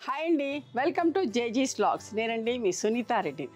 Hi అండి welcome to జేజీస్ blogs నేనండి మీ సునీతారెడ్డి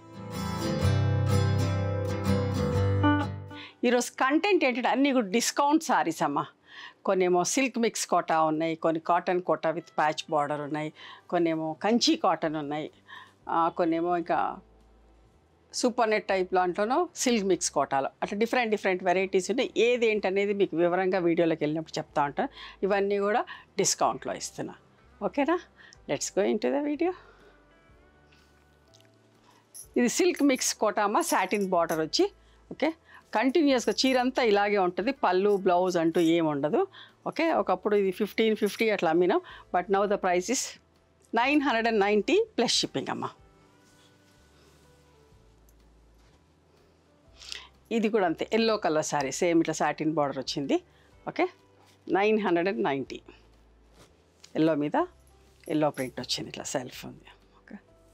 ఈరోజు కంటెంట్ ఏంటంటే అన్నీ కూడా డిస్కౌంట్ సారీస్ అమ్మ కొన్ని ఏమో సిల్క్ మిక్స్ కోటా ఉన్నాయి కొన్ని cotton Kota with patch border ఉన్నాయి కొన్ని ఏమో కంచి కాటన్ ఉన్నాయి ఆ, కొన్ని ఏమో ఇంకా సూపర్ నెట్ టైప్ లాంట్లోనో సిల్క్ మిక్స్ కోటాలో అట్లా డిఫరెంట్ డిఫరెంట్ వెరైటీస్ ఉన్నాయి ఏది ఏంటనేది మీకు వివరంగా వీడియోలోకి వెళ్ళినప్పుడు చెప్తా ఉంటాను ఇవన్నీ కూడా డిస్కౌంట్లో ఇస్తున్నా ఓకేనా let's go into the video ఇది సిల్క్ మిక్స్ కోటామా సాటిన్ బార్డర్ వచ్చి ఓకే కంటిన్యూస్గా చీర అంతా ఇలాగే ఉంటుంది పళ్ళు బ్లౌజ్ అంటూ ఏం ఉండదు ఓకే ఒకప్పుడు ఇది ఫిఫ్టీన్ ఫిఫ్టీ అట్లా అమ్మినాం but now the price is nine hundred and ninety plus shipping అమ్మా ఇది కూడా అంతే ఎల్లో కలర్ శారీ సేమ్ ఇట్లా సాటిన్ బార్డర్ వచ్చింది okay nine hundred and ninety yellow మీద ఎల్లో ప్రింట్ వచ్చింది ఇట్లా సెల్ఫ్ ఉంది ఓకే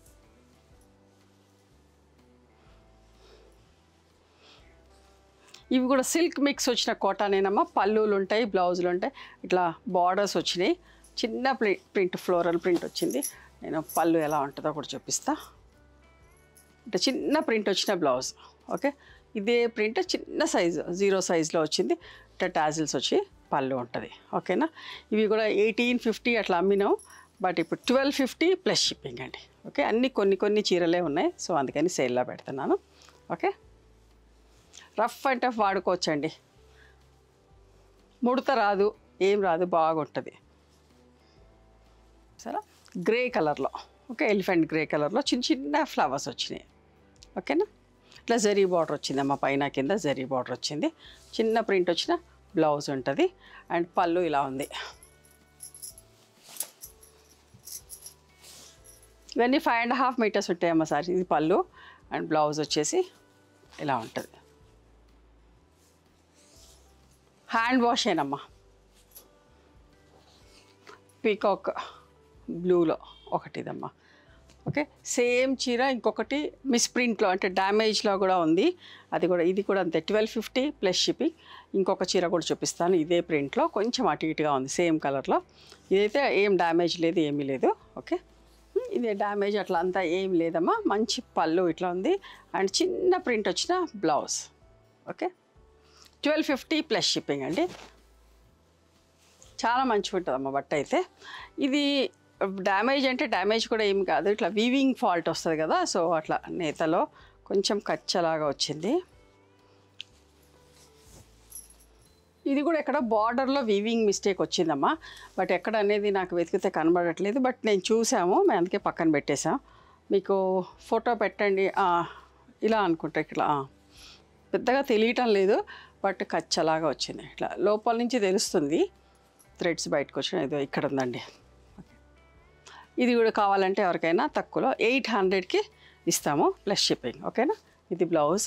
ఇవి కూడా సిల్క్ మిక్స్ వచ్చిన కోటానేనమ్మా పళ్ళులు ఉంటాయి బ్లౌజులు ఉంటాయి ఇట్లా బార్డర్స్ వచ్చినాయి చిన్న ప్రి ప్రింట్ ఫ్లోరల్ ప్రింట్ వచ్చింది నేను పళ్ళు ఎలా ఉంటుందో కూడా చూపిస్తా ఇట్లా చిన్న ప్రింట్ వచ్చిన బ్లౌజ్ ఓకే ఇదే ప్రింట్ చిన్న సైజు జీరో సైజులో వచ్చింది ఇట్లా టాజిల్స్ వచ్చి పళ్ళు ఉంటుంది ఓకేనా ఇవి కూడా ఎయిటీన్ ఫిఫ్టీ అట్లా అమ్మినాం బట్ ఇప్పుడు ట్వెల్వ్ ఫిఫ్టీ ప్లస్ షిప్పింగ్ అండి ఓకే అన్ని కొన్ని కొన్ని చీరలే ఉన్నాయి సో అందుకని సేల్లో పెడుతున్నాను ఓకే రఫ్ అండ్ టఫ్ వాడుకోవచ్చండి ముడత రాదు ఏం రాదు బాగుంటుంది సరే గ్రే కలర్లో ఓకే ఎలిఫెంట్ గ్రే కలర్లో చిన్న చిన్న ఫ్లవర్స్ వచ్చినాయి ఓకేనా ఇట్లా జరీ బార్డర్ వచ్చిందమ్మా పైన కింద జరీ బార్డర్ వచ్చింది చిన్న ప్రింట్ వచ్చిన బ్లౌజ్ ఉంటుంది అండ్ పళ్ళు ఇలా ఉంది ఇవన్నీ ఫైవ్ అండ్ హాఫ్ మీటర్స్ ఉంటాయమ్మా సార్ ఇది పళ్ళు అండ్ బ్లౌజ్ వచ్చేసి ఇలా ఉంటుంది హ్యాండ్ వాష్ ఏనమ్మా పీకాక్ బ్లూలో ఒకటిదమ్మా ఓకే సేమ్ చీర ఇంకొకటి మిస్ ప్రింట్లో అంటే డ్యామేజ్లో కూడా ఉంది అది కూడా ఇది కూడా అంతే ట్వెల్వ్ ఫిఫ్టీ ప్లస్ షిప్పింగ్ ఇంకొక చీర కూడా చూపిస్తాను ఇదే ప్రింట్లో కొంచెం అటు ఇటుగా ఉంది సేమ్ కలర్లో ఇదైతే ఏం డ్యామేజ్ లేదు ఏమీ లేదు ఓకే ఇదే డ్యామేజ్ అట్లా అంతా ఏం లేదమ్మా మంచి పళ్ళు ఇట్లా ఉంది అండ్ చిన్న ప్రింట్ వచ్చిన blouse okay twelve fifty plus shipping అండి చాలా మంచిగా ఉంటుందమ్మా బట్ట అయితే ఇది డ్యామేజ్ అంటే డ్యామేజ్ కూడా ఏం కాదు ఇట్లా వీవింగ్ ఫాల్ట్ వస్తుంది కదా సో అట్లా నేతలో కొంచెం కచ్చలాగా వచ్చింది ఇది కూడా ఎక్కడ బార్డర్లో వీవింగ్ మిస్టేక్ వచ్చిందమ్మా బట్ ఎక్కడ అనేది నాకు వెతికితే కనబడట్లేదు బట్ నేను చూసాము మేము అందుకే పక్కన పెట్టేశాం మీకు ఫోటో పెట్టండి ఆ, ఇలా అనుకుంటా ఇట్లా ఆ. పెద్దగా తెలియటం లేదు బట్ కచ్చలాగా వచ్చింది ఇట్లా లోపల నుంచి తెలుస్తుంది థ్రెడ్స్ బయటకు వచ్చిన ఇదో ఇక్కడ ఉందండి ఇది కూడా కావాలంటే ఎవరికైనా తక్కువలో ఎయిట్ హండ్రెడ్కి ఇస్తాము ప్లస్ షిప్పింగ్ ఓకేనా ఇది బ్లౌజ్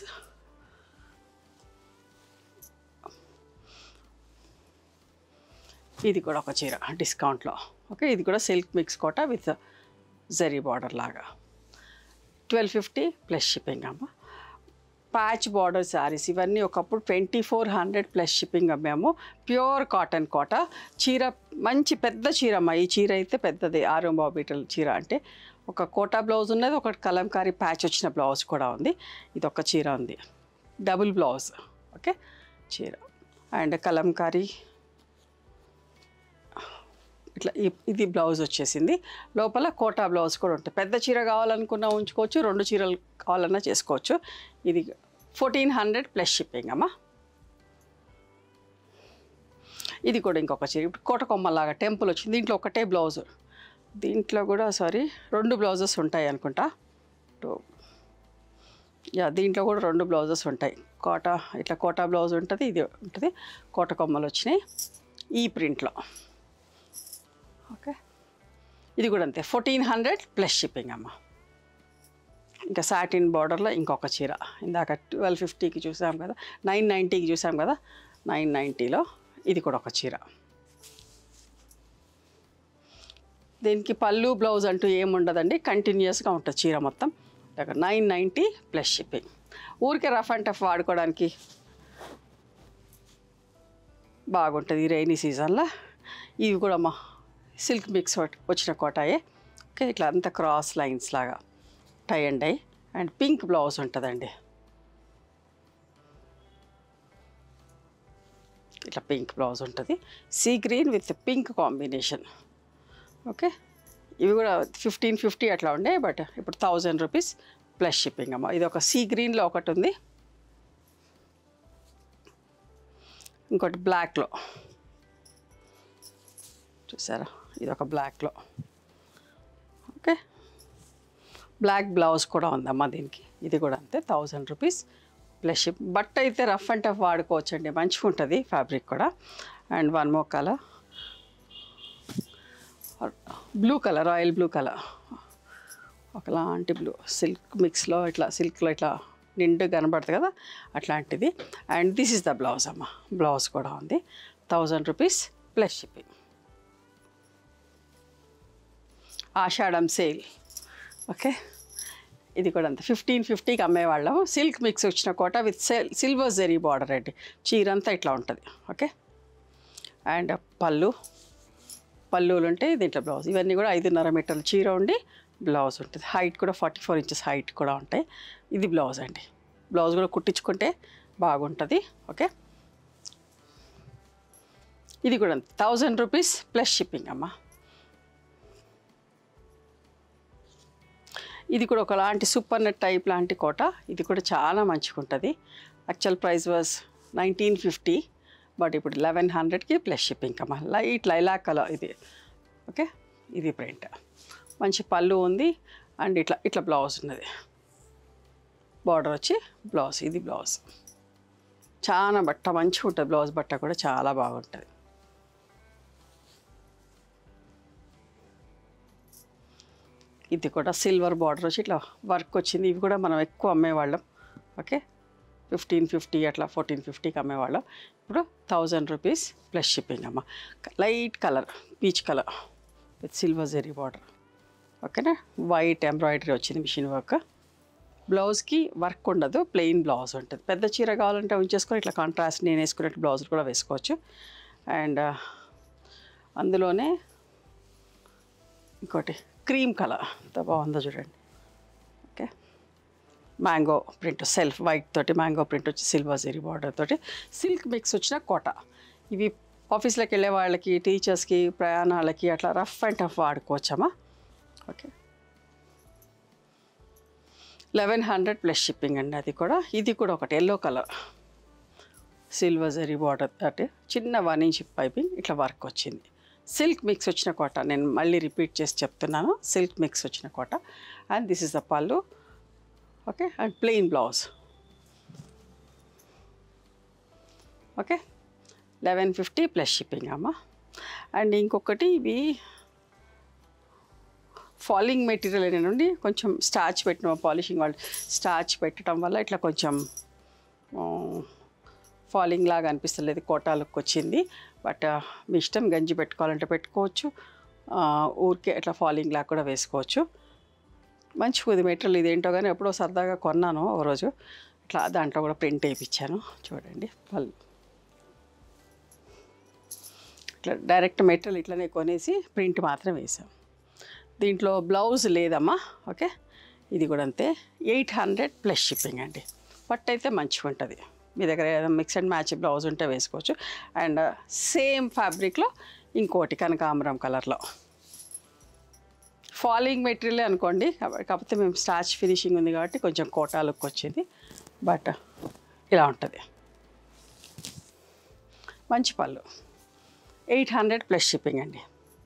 ఇది కూడా ఒక చీర డిస్కౌంట్లో ఓకే ఇది కూడా silk mix Kota with zari border లాగా ట్వెల్వ్ ఫిఫ్టీ ప్లస్ షిప్పింగ్ అమ్మ ప్యాచ్ బార్డర్ శారీస్ ఇవన్నీ ఒకప్పుడు twenty four hundred plus shipping అమ్మాము ప్యూర్ కాటన్ కోట చీర మంచి పెద్ద చీర అమ్మ ఈ చీర అయితే పెద్దది ఆరు బాబీటల్ చీర అంటే ఒక కోటా బ్లౌజ్ ఉన్నది ఒక కలంకారీ ప్యాచ్ వచ్చిన బ్లౌజ్ కూడా ఉంది ఇది ఒక చీర ఉంది డబుల్ బ్లౌజ్ ఓకే చీర అండ్ కలంకారీ ఇట్లా ఈ- ఇది బ్లౌజ్ వచ్చేసింది లోపల కోటా బ్లౌజ్ కూడా ఉంటుంది పెద్ద చీర కావాలనుకున్నా ఉంచుకోవచ్చు రెండు చీరలు కావాలన్నా చేసుకోవచ్చు ఇది ఫోర్టీన్ హండ్రెడ్ ప్లస్ షిప్పింగ్ అమ్మా ఇది కూడా ఇంకొక చీర ఇప్పుడు కోట కొమ్మలాగా టెంపుల్ వచ్చింది దీంట్లో ఒకటే బ్లౌజ్ దీంట్లో కూడా సారీ రెండు బ్లౌజెస్ ఉంటాయి అనుకుంటా టూ యా దీంట్లో కూడా రెండు బ్లౌజెస్ ఉంటాయి కోట ఇట్లా కోటా బ్లౌజ్ ఉంటుంది ఇది ఉంటుంది కోట కొమ్మలు వచ్చినాయి ఈ ప్రింట్లో ఓకే ఇది కూడా అంతే ఫోర్టీన్ హండ్రెడ్ ప్లస్ షిప్పింగ్ అమ్మ ఇంకా సాటిన్ బార్డర్లో ఇంకొక చీర ఇందాక ట్వెల్వ్ ఫిఫ్టీకి చూసాం కదా నైన్ నైంటీకి చూసాం కదా నైన్ నైంటీలో ఇది కూడా ఒక చీర దీనికి పళ్ళు బ్లౌజ్ అంటూ ఏమి ఉండదండి కంటిన్యూస్గా ఉంటుంది చీర మొత్తం నైన్ నైంటీ ప్లస్ షిప్పింగ్ ఊరికే రఫ్ అండ్ టఫ్ వాడుకోవడానికి బాగుంటుంది ఈ రైనీ సీజన్లో ఇవి కూడా మా సిల్క్ మిక్స్ వచ్చిన కోటాయే ఓకే ఇట్లా అంత క్రాస్ లైన్స్ లాగా tie and dye and pink blouse ఉంటుందండి ఇట్లా పింక్ బ్లౌజ్ ఉంటుంది sea green with pink combination okay ఇవి కూడా ఫిఫ్టీన్ ఫిఫ్టీ అట్లా ఉండే బట్ ఇప్పుడు థౌజండ్ రూపీస్ ప్లస్ షిప్పింగ్ అమ్మ ఇది ఒక సీ గ్రీన్లో ఒకటి ఉంది ఇంకోటి బ్లాక్లో చూసారా ఇది ఒక బ్లాక్లో ఓకే బ్లాక్ బ్లౌజ్ కూడా ఉందమ్మా దీనికి ఇది కూడా అంతే థౌజండ్ రూపీస్ ప్లస్ షిప్ బట్ట అయితే రఫ్ అండ్ టఫ్ వాడుకోవచ్చు అండి మంచిగా ఉంటుంది ఫ్యాబ్రిక్ కూడా and one more colour blue colour royal blue colour ఒకలాంటి బ్లూ సిల్క్ మిక్స్లో ఇట్లా సిల్క్లో ఇట్లా నిండు కనబడుతుంది కదా అట్లాంటిది and this is the blouse అమ్మ బ్లౌజ్ కూడా ఉంది thousand rupees plus shipping Ashadham sale okay ఇది కూడా అంతే ఫిఫ్టీన్ ఫిఫ్టీకి అమ్మేవాళ్ళం సిల్క్ మిక్స్ వచ్చిన Kota with self silver zari border అండి చీర అంతా ఇట్లా ఉంటుంది ఓకే అండ్ పళ్ళు పళ్ళులు ఉంటాయి దీంట్లో బ్లౌజ్ ఇవన్నీ కూడా ఐదున్నర మీటర్ల చీర ఉండి బ్లౌజ్ ఉంటుంది హైట్ కూడా ఫార్టీ ఫోర్ ఇంచెస్ హైట్ కూడా ఉంటాయి ఇది బ్లౌజ్ అండి బ్లౌజ్ కూడా కుట్టించుకుంటే బాగుంటుంది ఓకే ఇది కూడా థౌజండ్ రూపీస్ ప్లస్ షిప్పింగ్ అమ్మా ఇది కూడా ఒకలాంటి సూపర్ నెట్ టైప్ లాంటి కోట ఇది కూడా చాలా మంచిగా ఉంటుంది actual price was nineteen fifty but ఇప్పుడు లెవెన్ హండ్రెడ్కి ప్లస్ షిప్పింగ్ అమ్మా లైట్ లైలాక్ కలర్ ఇది ఓకే ఇది ప్రింట్ మంచి పళ్ళు ఉంది అండ్ ఇట్లా ఇట్లా బ్లౌజ్ ఉన్నది బార్డర్ వచ్చి బ్లౌజ్ ఇది బ్లౌజ్ చాలా బట్ట మంచిగా ఉంటుంది బ్లౌజ్ బట్ట కూడా చాలా బాగుంటుంది ఇది కూడా సిల్వర్ బార్డర్ వచ్చి ఇట్లా వర్క్ వచ్చింది ఇవి కూడా మనం ఎక్కువ అమ్మేవాళ్ళం ఓకే ఫిఫ్టీన్ ఫిఫ్టీ అట్లా ఫోర్టీన్ ఫిఫ్టీకి అమ్మేవాళ్ళం ఇప్పుడు థౌజండ్ రూపీస్ ప్లస్ షిప్పింగ్ అమ్మ light colour peach colour with silver zari border ఓకేనా వైట్ ఎంబ్రాయిడరీ వచ్చింది మిషన్ వర్క్ బ్లౌజ్కి వర్క్ ఉండదు ప్లెయిన్ బ్లౌజ్ ఉంటుంది పెద్ద చీర కావాలంటే ఉంచేసుకొని ఇట్లా కాంట్రాస్ట్ నేను వేసుకున్నట్టు బ్లౌజ్ కూడా వేసుకోవచ్చు అండ్ అందులోనే ఇంకోటి క్రీమ్ కలర్ ఎంత బాగుందో చూడండి okay mango print self white తోటి మ్యాంగో ప్రింట్ వచ్చి సిల్వర్ జెరీ బార్డర్ తోటి సిల్క్ మిక్స్ వచ్చిన కోట ఇవి ఆఫీస్లోకి వెళ్ళే వాళ్ళకి టీచర్స్కి ప్రయాణాలకి అట్లా రఫ్ అండ్ టఫ్ వాడుకోవచ్చమ్మా okay eleven hundred plus shipping అండి అది కూడా ఇది కూడా ఒకటి yellow colour silver zari border అంటే చిన్న వన్ ఇంచ్ పైపింగ్ ఇట్లా వర్క్ వచ్చింది సిల్క్ మిక్స్ వచ్చిన కోట నేను మళ్ళీ రిపీట్ చేసి చెప్తున్నాను సిల్క్ మిక్స్ వచ్చిన Kota and this is the pallu okay and plain blouse okay eleven fifty plus shipping అమ్మ అండ్ ఇంకొకటి ఇవి ఫాలింగ్ మెటీరియల్ నుండి కొంచెం స్టార్చ్ పెట్టిన పాలిషింగ్ వాళ్ళు స్టార్చ్ పెట్టడం వల్ల ఇట్లా కొంచెం ఫాలింగ్ లాగా అనిపిస్తలేదు కోటా లుక్ వచ్చింది బట్ మీ ఇష్టం గంజి పెట్టుకోవాలంటే పెట్టుకోవచ్చు ఆ, ఊరికే ఇట్లా ఫాలింగ్ లాగా కూడా వేసుకోవచ్చు మంచి ఇది మెటీరియల్ ఇదేంటో కానీ ఎప్పుడో సరదాగా కొన్నాను ఓ రోజు ఇట్లా దాంట్లో కూడా ప్రింట్ వేయించాను చూడండి వాళ్ళు ఇట్లా డైరెక్ట్ మెటీరియల్ ఇట్లనే కొనేసి ప్రింట్ మాత్రం వేసాం దీంట్లో బ్లౌజ్ లేదమ్మా ఓకే ఇది కూడా అంతే ఎయిట్ హండ్రెడ్ ప్లస్ షిప్పింగ్ అండి పట్టు అయితే మంచిగా ఉంటుంది మీ దగ్గర ఏదైనా మిక్స్ అండ్ మ్యాచ్ బ్లౌజ్ ఉంటే వేసుకోవచ్చు అండ్ సేమ్ ఫ్యాబ్రిక్లో ఇంకోటి కనకాంబరం కలర్లో ఫాలింగ్ మెటీరియల్ అనుకోండి కాబ- కాకపోతే మేము స్టార్చ్ ఫినిషింగ్ ఉంది కాబట్టి కొంచెం కోటా లుక్ వచ్చింది బట్ ఇలా ఉంటుంది మంచి pallu eight hundred plus shipping అండి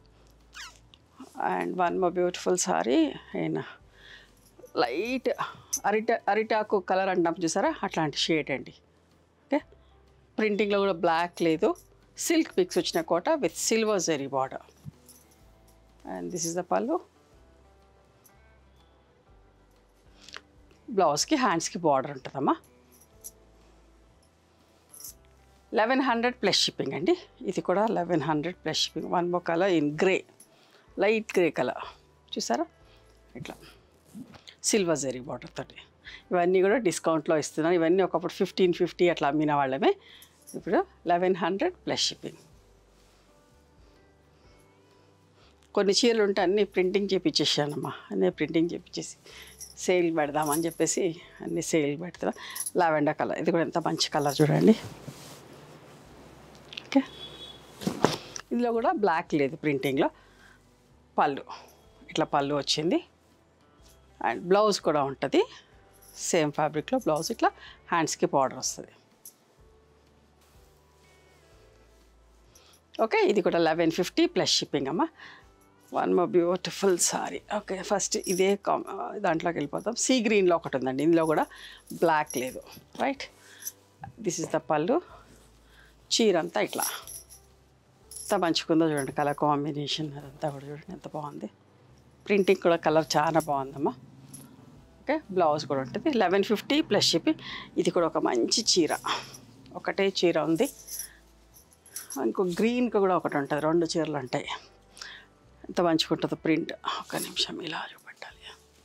and one more beautiful sari అయినా లైట్ అరిట అరిటాకు కలర్ అంటాం చూసారా అట్లాంటి షేడ్ అండి ఓకే ప్రింటింగ్లో కూడా బ్లాక్ లేదు సిల్క్ పిక్స్ వచ్చిన Kota with silver zari border and this is the pallu బ్లౌజ్కి హ్యాండ్స్కి బార్డర్ ఉంటుందమ్మా లెవెన్ హండ్రెడ్ ప్లస్ షిప్పింగ్ అండి ఇది కూడా eleven hundred plus shipping one more colour in grey light grey colour చూసారా ఇట్లా సిల్వర్ జెరీ బార్డర్ తోటి ఇవన్నీ కూడా డిస్కౌంట్లో ఇస్తున్నాను ఇవన్నీ ఒకప్పుడు ఫిఫ్టీన్ ఫిఫ్టీ అట్లా అమ్మిన వాళ్ళమే ఇప్పుడు లెవెన్ హండ్రెడ్ ప్లస్ షిప్పింగ్ కొన్ని చీరలు ఉంటే అన్నీ ప్రింటింగ్ చేపించేసానమ్మా అన్నీ ప్రింటింగ్ చేపించేసి సేల్ పెడదామని చెప్పేసి అన్ని సేల్ పెడతా లావెండర్ కలర్ ఇది కూడా ఎంత మంచి కలర్ చూడండి ఓకే ఇందులో కూడా బ్లాక్ లేదు ప్రింటింగ్లో పళ్ళు ఇట్లా పళ్ళు వచ్చింది అండ్ బ్లౌజ్ కూడా ఉంటుంది సేమ్ ఫ్యాబ్రిక్లో బ్లౌజ్ ఇట్లా హ్యాండ్స్కి బార్డర్ వస్తుంది ఓకే ఇది కూడా లెవెన్ ఫిఫ్టీ ప్లస్ షిప్పింగ్ అమ్మ one more beautiful sari okay first ఇదే కామ్ దాంట్లోకి వెళ్ళిపోతాం సీ గ్రీన్లో ఒకటి ఉందండి ఇందులో కూడా బ్లాక్ లేదు రైట్ దిస్ ఇస్ ద పళ్ళు చీర అంతా ఇట్లా ఎంత మంచిగుందో చూడండి కలర్ కాంబినేషన్ అదంతా కూడా చూడండి ఎంత బాగుంది ప్రింటింగ్ కూడా కలర్ చాలా బాగుందమ్మా ఓకే బ్లౌజ్ కూడా ఉంటుంది లెవెన్ ఫిఫ్టీ ప్లస్ చెప్పి ఇది కూడా ఒక మంచి చీర ఒకటే చీర ఉంది ఇంకో గ్రీన్కి కూడా ఒకటి ఉంటుంది రెండు చీరలు ఉంటాయి ఎంత మంచిగా ఉంటుందో ప్రింట్ ఒక నిమిషం ఇలా చూపెట్టాలి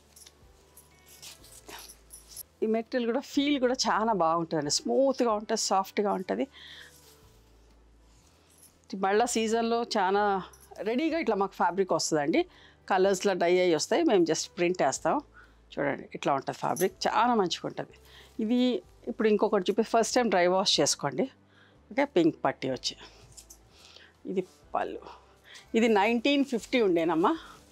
ఈ మెటీరియల్ కూడా ఫీల్ కూడా చాలా బాగుంటుందండి స్మూత్గా ఉంటుంది సాఫ్ట్గా ఉంటుంది మళ్ళీ సీజన్లో చాలా రెడీగా ఇట్లా మాకు ఫ్యాబ్రిక్ వస్తుందండి కలర్స్లో డై అయ్యి వస్తాయి మేము జస్ట్ ప్రింట్ వేస్తాం చూడండి ఇట్లా ఉంటుంది ఫ్యాబ్రిక్ చాలా మంచిగా ఉంటుంది ఇది ఇప్పుడు ఇంకొకటి చూపి ఫస్ట్ టైం డ్రై వాష్ చేసుకోండి ఓకే పింక్ పట్టి వచ్చి ఇది పళ్ళు ఇది నైన్టీన్ ఫిఫ్టీ ఉండేనమ్మా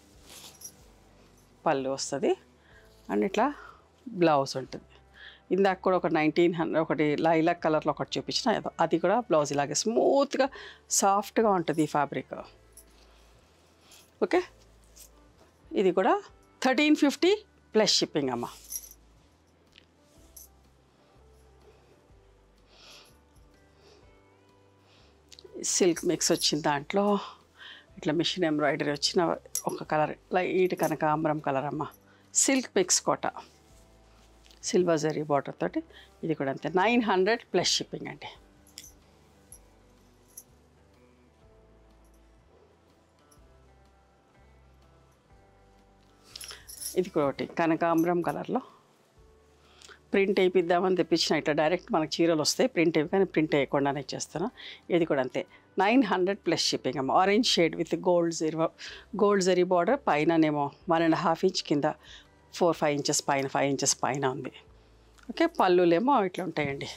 పళ్ళు వస్తుంది అండ్ ఇట్లా బ్లౌజ్ ఉంటుంది ఇందాక కూడా ఒక నైన్టీన్ హండ్రెడ్ ఒకటి లైలాక్ కలర్లో ఒకటి చూపించిన ఏదో అది కూడా బ్లౌజ్ ఇలాగే స్మూత్గా సాఫ్ట్గా ఉంటుంది ఈ ఫ్యాబ్రిక్ ఓకే ఇది కూడా థర్టీన్ ఫిఫ్టీ ప్లస్ షిప్పింగ్ అమ్మ సిల్క్ మిక్స్ వచ్చింది దాంట్లో ఇట్లా మిషన్ ఎంబ్రాయిడరీ వచ్చిన ఒక కలర్ లైట్ కనకాంబరం కలర్ అమ్మ silk mix Kota silver zari border తోటి ఇది కూడా అంతే నైన్ హండ్రెడ్ ప్లస్ షిప్పింగ్ అండి ఇది కూడా ఒకటి కనకాంబరం కలర్లో ప్రింట్ వేయిద్దామని తెప్పించిన ఇట్లా డైరెక్ట్ మనకు చీరలు వస్తాయి ప్రింట్ వేయి కానీ ప్రింట్ వేయకుండానే ఇచ్చేస్తాను ఇది కూడా అంతే నైన్ హండ్రెడ్ ప్లస్ షిప్పింగ్ అమ్మ orange shade with gold zari gold zari border పైననేమో వన్ అండ్ హాఫ్ ఇంచ్ కింద ఫోర్ ఫైవ్ ఇంచెస్ పైన ఫైవ్ ఇంచెస్ పైన ఉంది ఓకే పళ్ళులేమో ఇట్లా ఉంటాయండి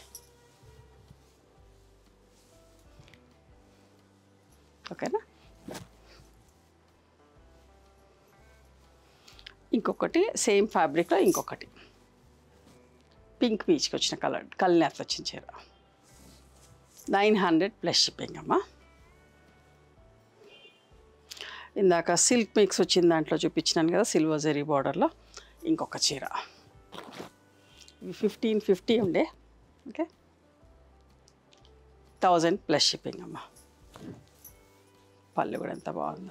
ఓకేనా ఇంకొకటి సేమ్ ఫ్యాబ్రిక్లో ఇంకొకటి పింక్ పీచ్కి వచ్చిన కలర్ కల్నేత వచ్చిన చీర నైన్ హండ్రెడ్ ప్లస్ షిప్పింగ్ అమ్మా ఇందాక సిల్క్ మిక్స్ వచ్చిన దాంట్లో చూపించినాను కదా సిల్వర్ జరీ బార్డర్లో ఇంకొక చీర ఫిఫ్టీన్ ఫిఫ్టీ ఉండే ఓకే థౌజండ్ ప్లస్ షిప్పింగ్ అమ్మా పళ్ళు కూడా ఎంత బాగుందో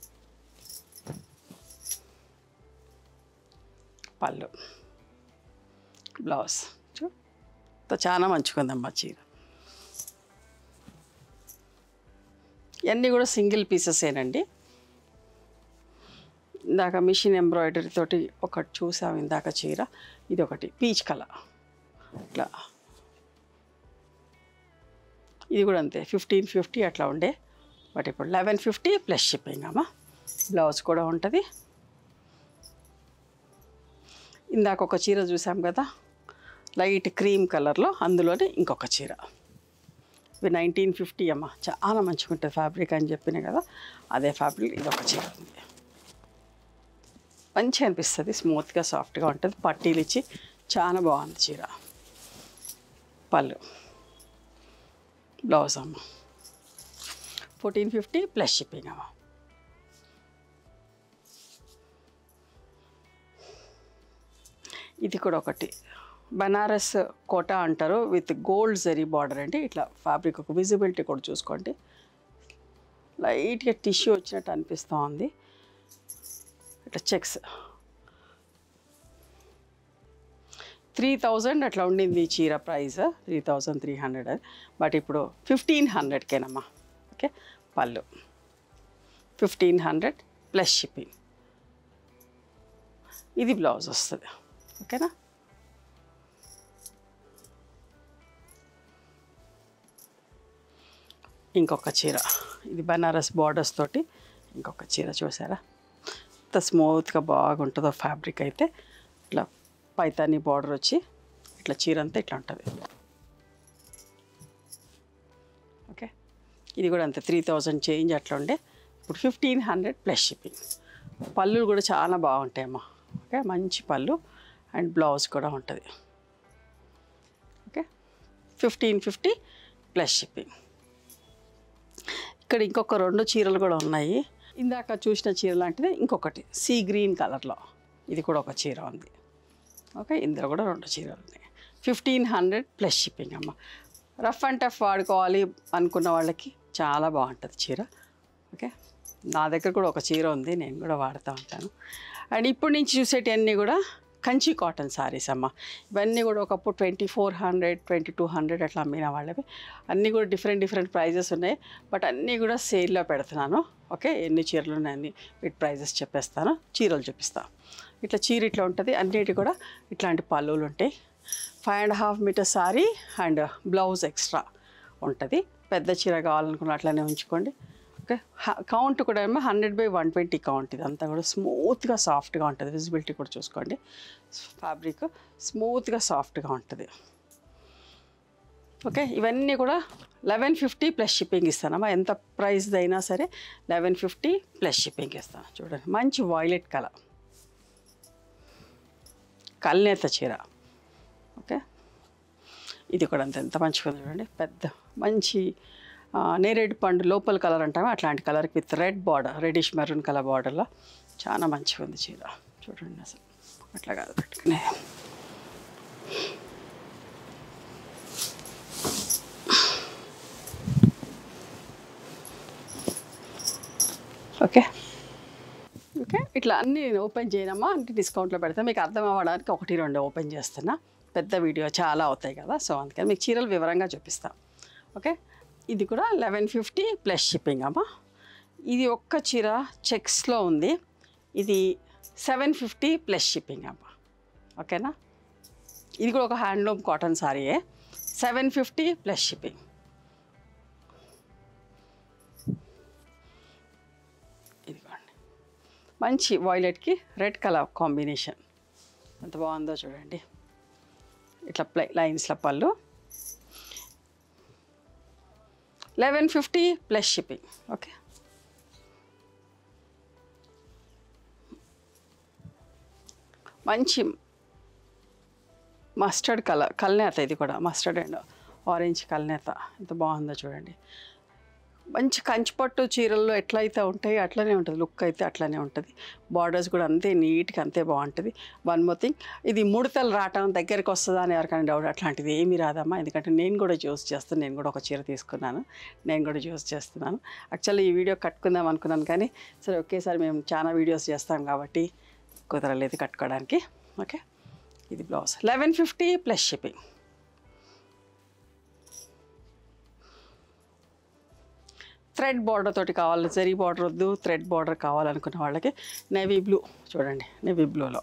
పళ్ళు బ్లౌజ్ చూ తో చాలా మంచిగా ఉందమ్మా చీర ఇవన్నీ కూడా సింగిల్ పీసెసేనండి ఇందాక మిషన్ ఎంబ్రాయిడరీ తోటి ఒకటి చూసాం ఇందాక చీర ఇది ఒకటి పీచ్ కలర్ ఇట్లా ఇది కూడా అంతే ఫిఫ్టీన్ ఫిఫ్టీ అట్లా ఉండే బట్ ఇప్పుడు లెవెన్ ఫిఫ్టీ ప్లస్ షిప్పింగ్ అమ్మా బ్లౌజ్ కూడా ఉంటుంది ఇందాక ఒక చీర చూసాం కదా లైట్ క్రీమ్ కలర్లో అందులోనే ఇంకొక చీర ఇవి నైన్టీన్ ఫిఫ్టీ అమ్మ చాలా మంచిగా ఉంటుంది ఫ్యాబ్రిక్ అని చెప్పిన కదా అదే ఫ్యాబ్రిక్ ఇది ఒక చీర ఉంది మంచిగా అనిపిస్తుంది స్మూత్గా సాఫ్ట్గా ఉంటుంది పట్టీలు ఇచ్చి చాలా బాగుంది చీర పళ్ళు బ్లౌజ్ అమ్మ ఫోర్టీన్ ఫిఫ్టీ ప్లస్ షిప్పింగ్ అమ్మ ఇది కూడా ఒకటి బనారస్ కోట అంటారు విత్ గోల్డ్ జరీ బార్డర్ అండి ఇట్లా ఫ్యాబ్రిక్ ఒక విజిబిలిటీ కూడా చూసుకోండి లైట్గా టిష్యూ వచ్చినట్టు అనిపిస్తూ ఉంది ఇట్లా చెక్స్ త్రీ థౌజండ్ అట్లా ఉండింది ఈ చీర price three thousand three hundred but ఇప్పుడు ఫిఫ్టీన్ హండ్రెడ్కేనమ్మా okay pallu fifteen hundred plus shipping ఇది బ్లౌజ్ వస్తుంది ఓకేనా ఇంకొక చీర ఇది బనారస్ బార్డర్స్ తోటి ఇంకొక చీర చూసారా ఎంత స్మూత్గా బాగుంటుందో ఫ్యాబ్రిక్ అయితే ఇట్లా పైతాని బార్డర్ వచ్చి ఇట్లా చీర అంతా ఇట్లా ఉంటుంది ఓకే ఇది కూడా అంతే త్రీ థౌజండ్ చేంజ్ అట్లా ఉండే ఇప్పుడు ఫిఫ్టీన్ హండ్రెడ్ ప్లస్ షిప్పింగ్ పళ్ళు కూడా చాలా బాగుంటాయమ్మా ఓకే మంచి పళ్ళు అండ్ బ్లౌజ్ కూడా ఉంటుంది okay fifteen fifty plus shipping ఇక్కడ ఇంకొక రెండు చీరలు కూడా ఉన్నాయి ఇందాక చూసిన చీర లాంటిది ఇంకొకటి సీ గ్రీన్ కలర్లో ఇది కూడా ఒక చీర ఉంది ఓకే ఇందులో కూడా రెండు చీరలు ఉన్నాయి ఫిఫ్టీన్ హండ్రెడ్ ప్లస్ షిప్పింగ్ అమ్మ రఫ్ అండ్ టఫ్ వాడుకోవాలి అనుకున్న వాళ్ళకి చాలా బాగుంటుంది చీర ఓకే నా దగ్గర కూడా ఒక చీర ఉంది నేను కూడా వాడుతూ ఉంటాను అండ్ ఇప్పుడు నుంచి చూసేటివన్నీ కూడా కంచి కాటన్ సారీస్ అమ్మ ఇవన్నీ కూడా ఒకప్పుడు twenty four hundred twenty two hundred అట్లా అమ్మిన వాళ్ళవి అన్నీ కూడా డిఫరెంట్ డిఫరెంట్ ప్రైజెస్ ఉన్నాయి బట్ అన్నీ కూడా సేల్లో పెడుతున్నాను ఓకే ఎన్ని చీరలు ఉన్నాయని వీటి ప్రైజెస్ చెప్పేస్తాను చీరలు చూపిస్తాను ఇట్లా చీర ఇట్లా ఉంటుంది అన్నిటి కూడా ఇట్లాంటి పళ్ళులు ఉంటాయి five and half metre sari and blouse extra ఉంటుంది పెద్ద చీర కావాలనుకున్న అట్లనే ఉంచుకోండి ఓకే కౌంట్ కూడా ఏమో hundred by one twenty count ఇదంతా కూడా స్మూత్గా సాఫ్ట్గా ఉంటుంది విజిబిలిటీ కూడా చూసుకోండి ఫ్యాబ్రిక్ స్మూత్గా సాఫ్ట్గా ఉంటుంది ఓకే ఇవన్నీ కూడా లెవెన్ ఫిఫ్టీ ప్లస్ షిప్పింగ్ ఇస్తానమ్మా ఎంత ప్రైస్ అయినా సరే లెవెన్ ఫిఫ్టీ ప్లస్ షిప్పింగ్ ఇస్తాను చూడండి మంచి వాయిలెట్ కలర్ కల్నేత చీర ఓకే ఇది కూడా అంత ఎంత మంచిగా ఉంది చూడండి పెద్ద మంచి ఆ, నేరేడు పండు లోపల కలర్ అంటాము అట్లాంటి colour with red border reddish maroon colour బార్డర్లో చాలా మంచిగా ఉంది చీర చూడండి అసలు అట్లా కాదు పెట్టుకునే ఓకే ఓకే ఇట్లా అన్ని నేను ఓపెన్ చేయనమ్మా అంటే డిస్కౌంట్లో పెడతా మీకు అర్థం అవ్వడానికి ఒకటి రెండు ఓపెన్ చేస్తున్నా పెద్ద వీడియో చాలా అవుతాయి కదా సో అందుకని మీకు చీరలు వివరంగా చూపిస్తా ఓకే ఇది కూడా లెవెన్ ఫిఫ్టీ ప్లస్ షిప్పింగ్ అమ్మా ఇది ఒక్క చీర చెక్స్లో ఉంది ఇది సెవెన్ ఫిఫ్టీ ప్లస్ షిప్పింగ్ అమ్మా ఓకేనా ఇది కూడా ఒక హ్యాండ్లూమ్ కాటన్ సారీయే సెవెన్ ఫిఫ్టీ ప్లస్ షిప్పింగ్ ఇదిగోండి మంచి వాయిలెట్కి రెడ్ కలర్ కాంబినేషన్ ఎంత బాగుందో చూడండి ఇట్లా ప్లై లైన్స్ల pallu eleven fifty plus shipping okay మంచి మస్టర్డ్ కలర్ కల్నేత ఇది కూడా మస్టర్డ్ అండ్ ఆరెంజ్ కల్నేత ఎంత బాగుందో చూడండి మంచి కంచిపట్టు చీరల్లో ఎట్లయితే ఉంటాయో అట్లనే ఉంటుంది లుక్ అయితే అట్లనే ఉంటుంది బార్డర్స్ కూడా అంతే నీట్గా అంతే బాగుంటుంది వన్ మోర్ థింగ్ ఇది ముడతలు రావటం దగ్గరికి వస్తుందా అని ఎవరికైనా డౌట్ అట్లాంటిది ఏమీ రాదమ్మా ఎందుకంటే నేను కూడా యూస్ చేస్తాను నేను కూడా ఒక చీర తీసుకున్నాను నేను కూడా యూస్ చేస్తున్నాను యాక్చువల్లీ ఈ వీడియో కట్టుకుందాం అనుకున్నాను కానీ సరే ఒకేసారి మేము చాలా వీడియోస్ చేస్తాం కాబట్టి కుదరలేదు కట్టుకోవడానికి ఓకే ఇది blouse eleven fifty plus shipping thread border తోటి కావాలి జరీ బార్డర్ వద్దు థ్రెడ్ బార్డర్ కావాలనుకున్న వాళ్ళకి నేవీ బ్లూ చూడండి నేవీ బ్లూలో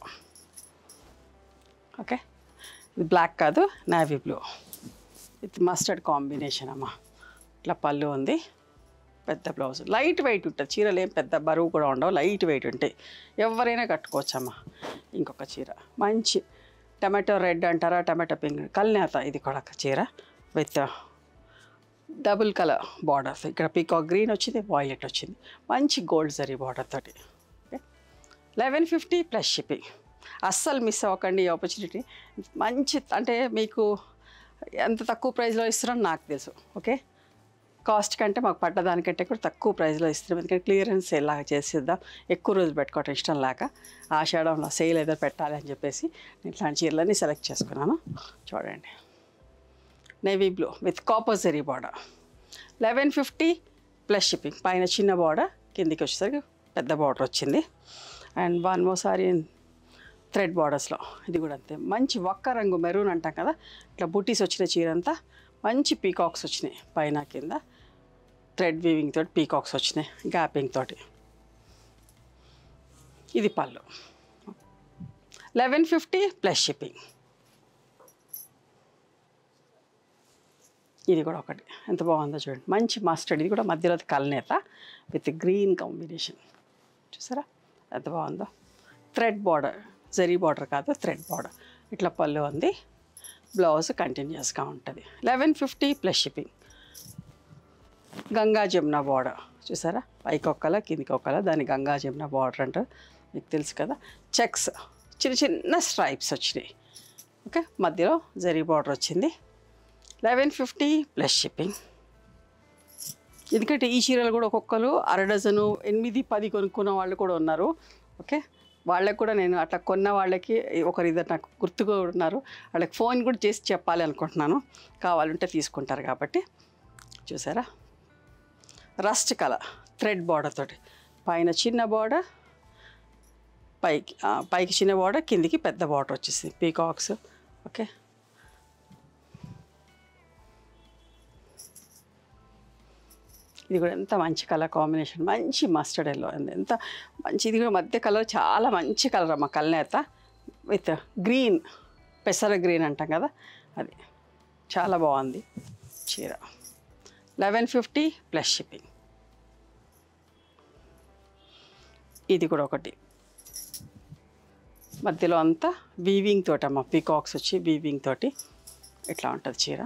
ఓకే ఇది బ్లాక్ కాదు navy blue with mustard combination అమ్మ ఇట్లా పళ్ళు ఉంది పెద్ద బ్లౌజ్ లైట్ వెయిట్ ఉంటుంది చీరలు ఏం పెద్ద బరువు కూడా ఉండవు లైట్ వెయిట్ ఉంటాయి ఎవరైనా కట్టుకోవచ్చమ్మా ఇంకొక చీర మంచి టమాటో రెడ్ అంటారా టమాటో పింక్ కల్నేత ఇది కూడా ఒక చీర విత్ డబుల్ కలర్ బార్డర్స్ ఇక్కడ పీకాక్ గ్రీన్ వచ్చింది వాయిలెట్ వచ్చింది మంచి గోల్డ్ జరీ బార్డర్ తోటి లెవెన్ ఫిఫ్టీ ప్లస్ షిప్పింగ్ అస్సలు మిస్ అవ్వకండి ఈ ఆపర్చునిటీ మంచి అంటే మీకు ఎంత తక్కువ ప్రైస్లో ఇస్తున్నారో నాకు తెలుసు ఓకే కాస్ట్ కంటే మాకు పడ్డదానికంటే కూడా తక్కువ ప్రైస్లో ఇస్తున్నాం ఎందుకంటే క్లియరెన్స్ సేల్ లాగా చేసేద్దాం ఎక్కువ రోజులు పెట్టుకోవటం ఇష్టం లేక ఆషాఢంలో సేల్ ఏదో పెట్టాలి అని చెప్పేసి నేను ఇట్లాంటి చీరలన్నీ సెలెక్ట్ చేసుకున్నాను చూడండి navy blue with copper zari border eleven fifty plus shipping పైన చిన్న బార్డర్ కిందికి వచ్చేసరికి పెద్ద బార్డర్ వచ్చింది అండ్ వన్ మోసారి థ్రెడ్ బార్డర్స్లో ఇది కూడా అంతే మంచి ఒక్క రంగు మెరూన్ అంటాం కదా ఇట్లా బుటీస్ వచ్చిన చీర అంతా మంచి పీకాక్స్ వచ్చినాయి పైన కింద థ్రెడ్ వీవింగ్ తోటి పీకాక్స్ వచ్చినాయి గ్యాపింగ్ తోటి ఇది పళ్ళు లెవెన్ ఫిఫ్టీ ప్లస్ షిప్పింగ్ ఇది కూడా ఒకటి ఎంత బాగుందో చూడండి మంచి మస్టర్డ్ ఇది కూడా మధ్యలో కలనేత విత్ గ్రీన్ కాంబినేషన్ చూసారా ఎంత బాగుందో థ్రెడ్ బార్డర్ జరీ బార్డర్ కాదు థ్రెడ్ బార్డర్ ఇట్లా పళ్ళు ఉంది బ్లౌజ్ కంటిన్యూస్గా ఉంటుంది eleven fifty plus shipping Ganga Jamuna border చూసారా పైకి ఒక్కల కిందికి ఒక్కల దాని గంగా జమున బార్డర్ అంటారు మీకు తెలుసు కదా చెక్స్ చిన్న చిన్న స్ట్రైప్స్ వచ్చినాయి ఓకే మధ్యలో జరీ బార్డర్ వచ్చింది లెవెన్ ఫిఫ్టీ ప్లస్ షిప్పింగ్ ఎందుకంటే ఈ చీరలు కూడా ఒక్కొక్కరు అర డజను ఎనిమిది పది కొనుక్కున్న వాళ్ళు కూడా ఉన్నారు ఓకే వాళ్ళకి కూడా నేను అట్లా కొన్న వాళ్ళకి ఒకరు ఇద్దరు నాకు గుర్తుగా ఉన్నారు వాళ్ళకి ఫోన్ కూడా చేసి చెప్పాలి అనుకుంటున్నాను కావాలంటే తీసుకుంటారు కాబట్టి చూసారా రస్ట్ కలర్ థ్రెడ్ బార్డర్ తోటి పైన చిన్న బార్డర్ పైకి ఆ, పైకి చిన్న బార్డర్ కిందికి పెద్ద బార్డర్ వచ్చేసింది పీకాక్స్ ఓకే ఇది కూడా ఎంత మంచి కలర్ కాంబినేషన్ మంచి మస్టర్డ్ ఎల్లో ఉంది ఎంత మంచి ఇది కూడా మధ్య కలర్ చాలా మంచి కలర్ అమ్మ కల్నేత విత్ గ్రీన్ పెసర గ్రీన్ అంటాం కదా అది చాలా బాగుంది చీర లెవెన్ ఫిఫ్టీ ప్లస్ షిప్పింగ్ ఇది కూడా ఒకటి మధ్యలో అంతా వీవింగ్ తోటి అమ్మ పీకాక్స్ వచ్చి వీవింగ్ తోటి ఇట్లా ఉంటుంది చీర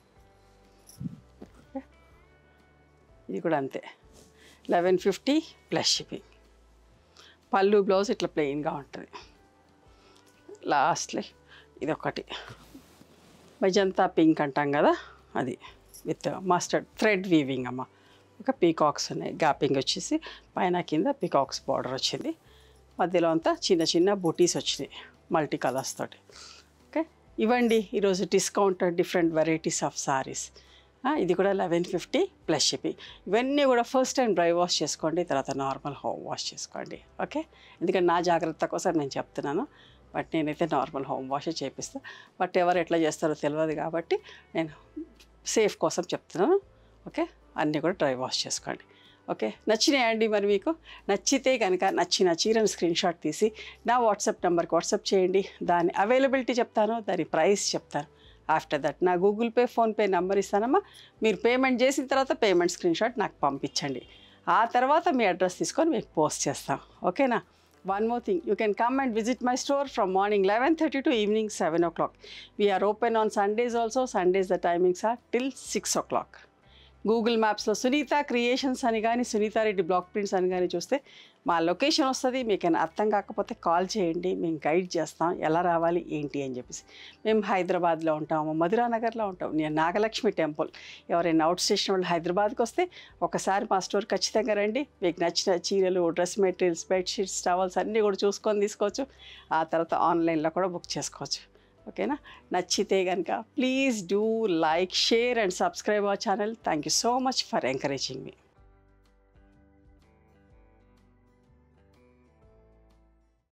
ఇది కూడా అంతే eleven fifty plus shipping pallu blouse ఇట్లా ప్లెయిన్గా ఉంటుంది లాస్ట్లీ ఇది ఒకటి మెజంతా పింక్ అంటాం కదా అది విత్ మస్టర్డ్ థ్రెడ్ వీవింగ్ అమ్మ ఒక పీకాక్స్ ఉన్నాయి గ్యాపింగ్ వచ్చేసి పైన కింద పీకాక్స్ బార్డర్ వచ్చింది మధ్యలో అంతా చిన్న చిన్న బూటీస్ వచ్చినాయి మల్టీ కలర్స్ తోటి ఓకే ఇవ్వండి ఈరోజు discount different varieties of saris ఇది కూడా లెవెన్ ఫిఫ్టీ ప్లస్ షిప్పింగ్ ఇవన్నీ కూడా ఫస్ట్ టైం డ్రై వాష్ చేసుకోండి తర్వాత నార్మల్ హోమ్ వాష్ చేసుకోండి ఓకే ఎందుకంటే నా జాగ్రత్త కోసం నేను చెప్తున్నాను బట్ నేనైతే నార్మల్ హోమ్ వాషే చేపిస్తాను బట్ ఎవరు ఎట్లా చేస్తారో తెలియదు కాబట్టి నేను సేఫ్ కోసం చెప్తున్నాను ఓకే అన్నీ కూడా డ్రై వాష్ చేసుకోండి ఓకే నచ్చినాయండి మరి మీకు నచ్చితే కనుక నచ్చిన చీరను స్క్రీన్ షాట్ తీసి నా వాట్సాప్ నెంబర్కి వాట్సాప్ చేయండి దాని అవైలబిలిటీ చెప్తాను దాని ప్రైస్ చెప్తాను ఆఫ్టర్ దట్ నా గూగుల్ పే ఫోన్పే నెంబర్ ఇస్తానమ్మా మీరు పేమెంట్ చేసిన తర్వాత పేమెంట్ స్క్రీన్ షాట్ నాకు పంపించండి ఆ తర్వాత మీ అడ్రస్ తీసుకొని మీకు పోస్ట్ చేస్తాం ఓకేనా one more thing you can come and visit my store from morning eleven thirty to evening seven o'clock we're open on Sundays also Sundays the timings are till six o'clock Google మ్యాప్స్లో Sunitha creations అని కానీ Sunitha Reddy block prints అని కానీ చూస్తే మా location వస్తుంది మీకు ఏమైనా అర్థం కాకపోతే కాల్ చేయండి మేము గైడ్ చేస్తాం ఎలా రావాలి ఏంటి అని చెప్పేసి మేము హైదరాబాద్లో ఉంటాము మధురా నగర్లో ఉంటాం నేను నాగలక్ష్మి టెంపుల్ ఎవరైనా అవుట్ స్టేషన్ వాళ్ళు హైదరాబాద్కి వస్తే ఒకసారి మా స్టోర్ ఖచ్చితంగా రండి మీకు నచ్చిన చీరలు డ్రెస్ మెటీరియల్స్ బెడ్షీట్స్ టవల్స్ అన్నీ కూడా చూసుకొని తీసుకోవచ్చు ఆ తర్వాత ఆన్లైన్లో కూడా బుక్ చేసుకోవచ్చు ఓకేనా నచ్చితే కనుక please do like share and subscribe our channel thank you so much for encouraging me